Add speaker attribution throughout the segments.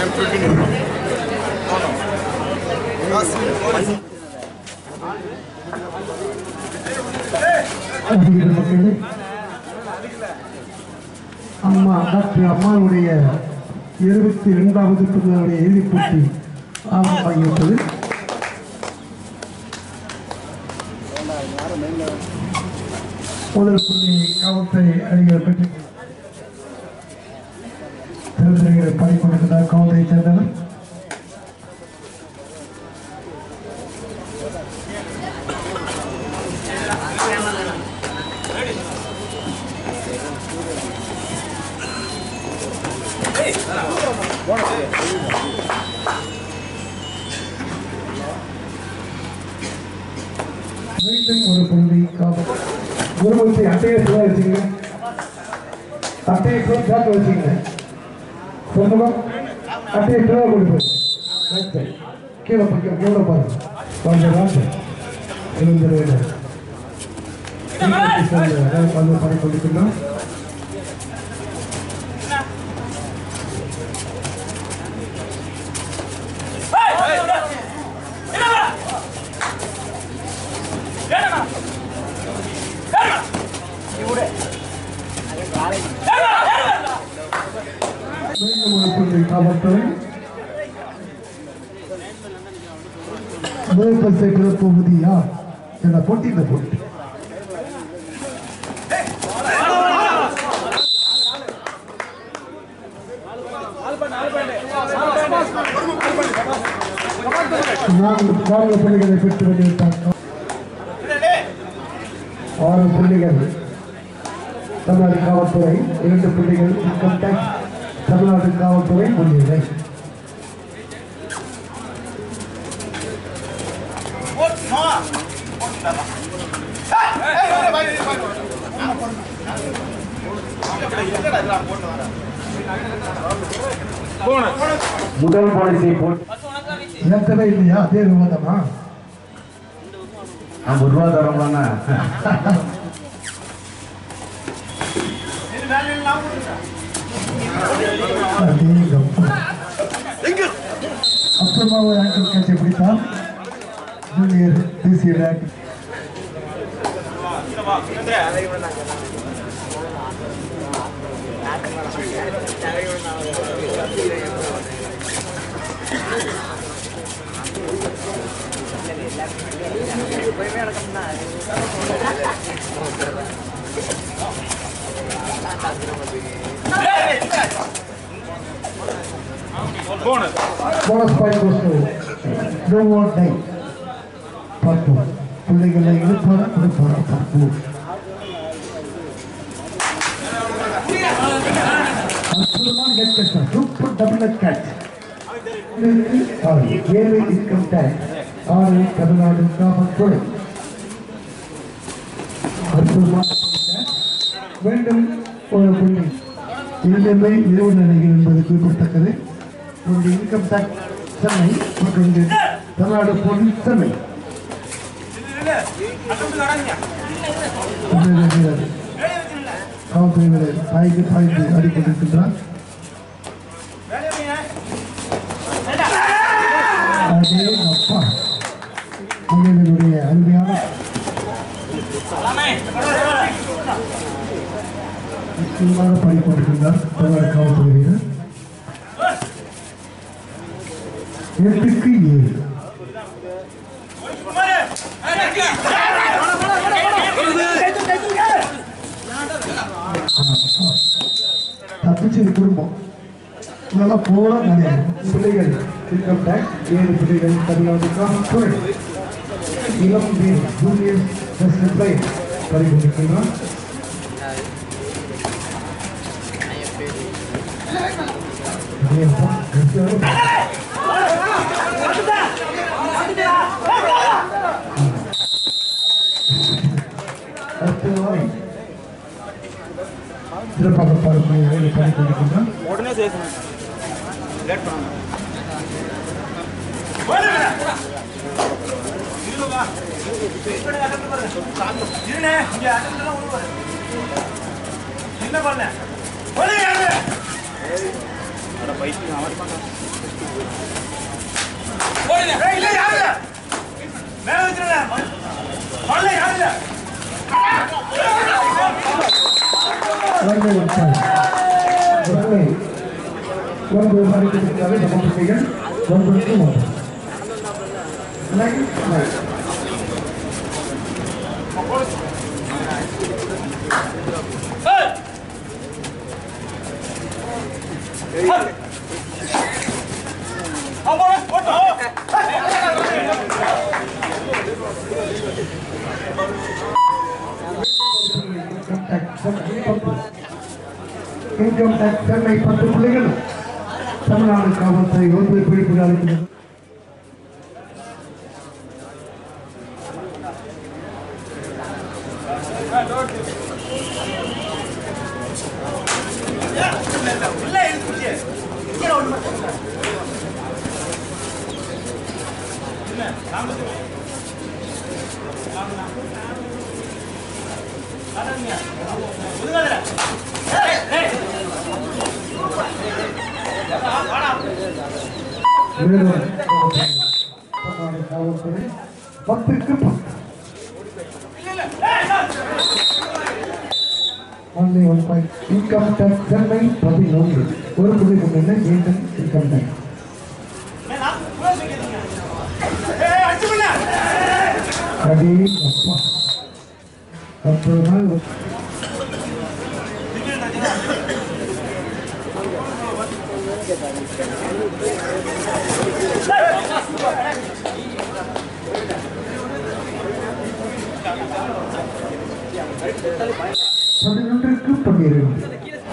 Speaker 1: அறிகிற மக்களே அம்மா டாக்டர் அம்மாவுடைய இருபத்தி இரண்டாவது பிறந்தவுடைய இறுதிப் போட்டி ஆரம்பமாகிவிட்டது முதல் புள்ளி காவல்துறை அணிகள் பெற்று திருத்தணிகளை பாடிக்கொண்டிருக்கிறார் காவல்துறை சேர்ந்தவர் மீண்டும் ஒரு புள்ளி காவல் குருமூர்த்தி அட்டையை சும்மா வச்சுங்க அட்டையை கூட காக்க வச்சுங்க சொந்தமாக அட்டையை கீழே கொடுப்பேன் கீழே பக்கம் கீழே பாருங்க கொஞ்சம் வாங்க எழுந்துருவேன் வந்து பணி கொண்டிருக்கிறோம் மீண்டும் ஒரு புள்ளி காவல்துறை முதல் பரிசை பெறப் போவது யார் என போட்டி இந்த போட்டி நான்கு நான்கு புள்ளிகளை பெற்று வந்துவிட்டார் ஆறு புள்ளிகள் தமிழ்நாடு காவல்துறை இரண்டு புள்ளிகள் இன்கம் டேக்ஸ் தமிழ்நாடு காவல்துறை முன்னிலை
Speaker 2: முதல் பாலிசி போட்டு
Speaker 1: ஏற்கனவே இல்லையா அதே விவாதமா
Speaker 2: நம்ம ரூபா தரோம்னா
Speaker 1: அப்புறமா ஒரு ஆங்கிள் கேட்சை பிடித்தார் ஜூனியர் தேசிய rank bonus point goes to no more tie பார்ப்போம் பிள்ளைகளை இழுப்பாரா கொடுப்பாரா பார்ப்போம் அற்புதமான catch catch super double catch ஆறு ஏழு இன்கம் டேக்ஸ் ஆறு தமிழ்நாடு காவல்துறை அற்புதமான catch. மீண்டும் ஒரு புள்ளி இரண்டுமே இரவு நிலைகள் என்பது குறிப்பிடத்தக்கது ஒன்று இன்கம் டேக்ஸ் சென்னை மற்றொன்று தமிழ்நாடு போலீஸ் சென்னை முன்னேறிய வீரர் காவல்துறை வீரர் பாய்ந்து பாய்ந்து ஆடிக்கொண்டிருக்கின்றார் அதே அப்பா முன்னேறியுடைய அருமையான நிச்சயமாக பாடிக்கொண்டிருக்கின்றார் தமிழ்நாடு காவல்துறை வீரர் எட்டுக்கு ஏழு தப்பிச்சது குடும்பம் இதெல்லாம் போல நிறைய பிள்ளைகள் இன்கம் டேக்ஸ் ஏழு பிள்ளைகள் தமிழ்நாடு காவல்துறை இளம் வீர் ஜூனியர் ஃபர்ஸ்ட் பிளேயர் படிக்கொண்டிருக்கிறார் அதேப்பா, கிறிஸ்டியானோ அடுத்தவாய் சிறப்பாக பார்க்கும் வேலை பண்ணிக் கொண்டிருக்கின்றார்
Speaker 3: உடனே சேர்க்கணும் லேட் பண்ணணும் என்ன பண்ண
Speaker 1: வறுமை உட்பாடு வறுமை ஒன்பது மணிக்கிறார்கள் சமர்ப்பிகள் ஒன்பதுக்கு ஒன்று Next, next. Income tax income tax Chennai பத்து பிள்ளைகள் தமிழ்நாடு காவல்துறை ஒன்பது பிடிப்புகள் அளிக்கிறது வேலூர் தமிழ்நாடு காவல்துறை பத்துக்கு பத்து only one point income tax Chennai பதினொன்று ஒரு புள்ளி முன்னே மீண்டும் இன்கம் டேக்ஸ் அடி அப்பா அப்போ நாள் பதினொன்றுக்கு பன்னிரண்டு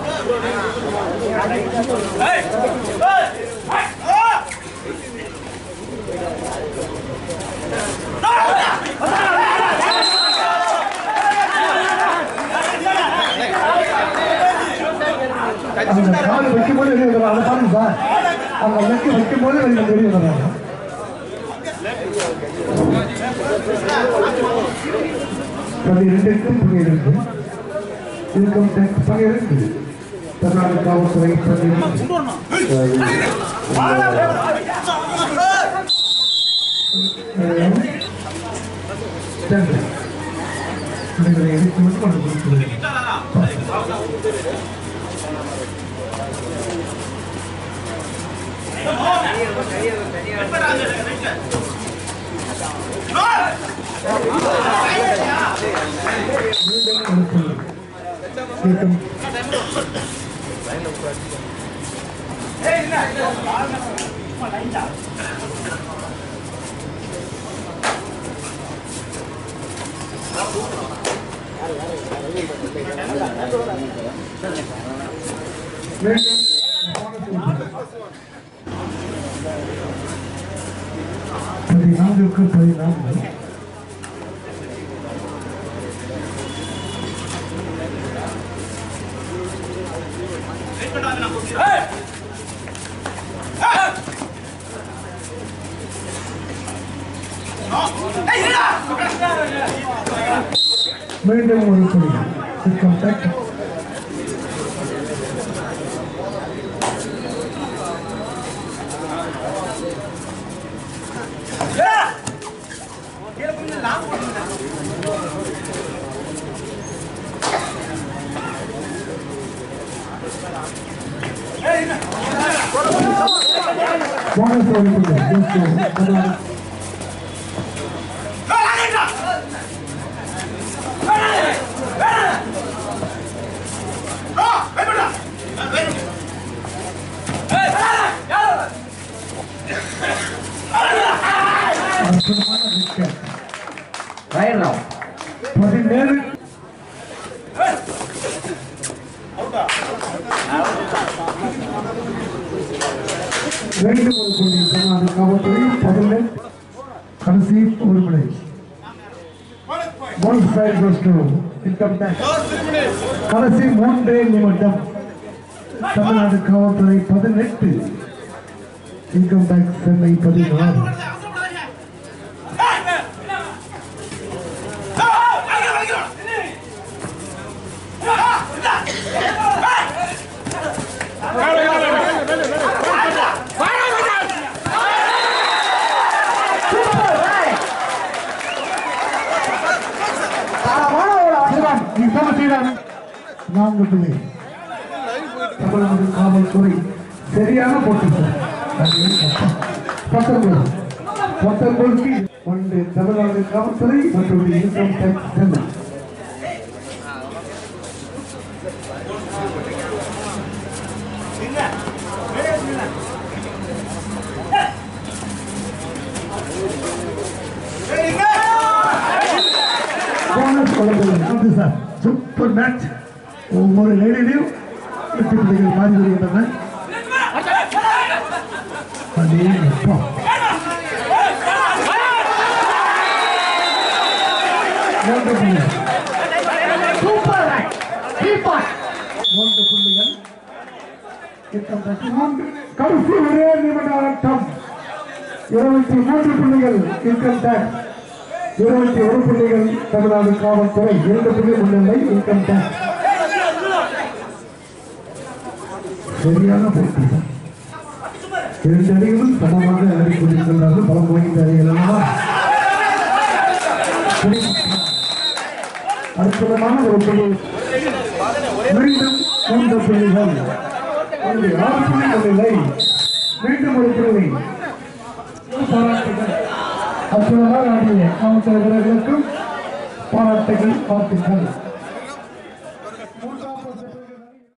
Speaker 1: அந்த கால் வைக்கும் போது வெளியே வரும் அதை பாருங்க சார் அந்த லெக்கு வைக்கும் போது வெளியே வெளியே வராங்க பன்னிரெண்டுக்கு பன்னிரெண்டு இன்கம் டேக்ஸ் பன்னிரெண்டு தமிழ்நாடு காவல்துறை பன்னிரெண்டு சென்னை இவங்களை எடுத்து மட்டும் கொண்டு கொடுத்துருவேன் மீண்டும் அனுப்புங்கள். இயக்கம் மீண்டும் பதினான்குக்கு பதினான்கு மீண்டும் ஒரு புள்ளி இன்கம் டேக்ஸ் போனஸ் ஒரு புள்ளி தமிழ்நாடு அற்புதமான விக்கெட்
Speaker 2: ரைட் நவ்
Speaker 1: பதினேழு ரெண்டு ஒரு புள்ளி தமிழ்நாடு காவல்துறை பதினெட்டு கடைசி ஒரு முறை bonus point goes to income tax. கடைசி மூன்றே நிமிடம் தமிழ்நாடு காவல்துறை பதினெட்டு இன்கம் டேக்ஸ் சென்னை பதினாறு நான்கு புள்ளி தமிழ்நாடு காவல்துறை சரியான போட்டி சார் அது அப்பா. பத்தொன்பது பத்தொன்பதுக்கு ஒன்று தமிழ்நாடு காவல்துறை மற்றும் இன்கம் டேக்ஸ் சென்னை போனஸ் வழங்குவது நன்றி சார் சூப்பர் மேட்ச் ஒவ்வொரு லேடிலையும் வெற்றி புள்ளிகள் மாறி வருகின்றன அதே அப்பா. மூன்று புள்ளிகள் சூப்பர் மூன்று புள்ளிகள் இத்தம் தட்டி மூன்று கடைசி ஒரே நிமிட ஆட்டம் இருபத்தி மூன்று புள்ளிகள் இன்கம் டேக்ஸ் இருபத்தி ஒரு புள்ளிகள் தமிழ்நாடு காவல்துறை இரண்டு புள்ளி முன்னிலை இன்கம் டேக்ஸ் சரியான போட்டி இரண்டு அணிகளும் சமமாக ஆடிக்கொண்டிருக்கின்றார்கள் பலம் வாய்ந்த அணிகள் அல்லவா அற்புதமான ஒரு புள்ளி மீண்டும் மூன்று புள்ளிகள் ஒன்று ஆறு புள்ளி முன்னிலை மீண்டும் ஒரு புள்ளி பாராட்டுகள் அற்புதமாக ஆடிய காவல்துறை வீரர்களுக்கும் பாராட்டுகள் வாழ்த்துக்கள்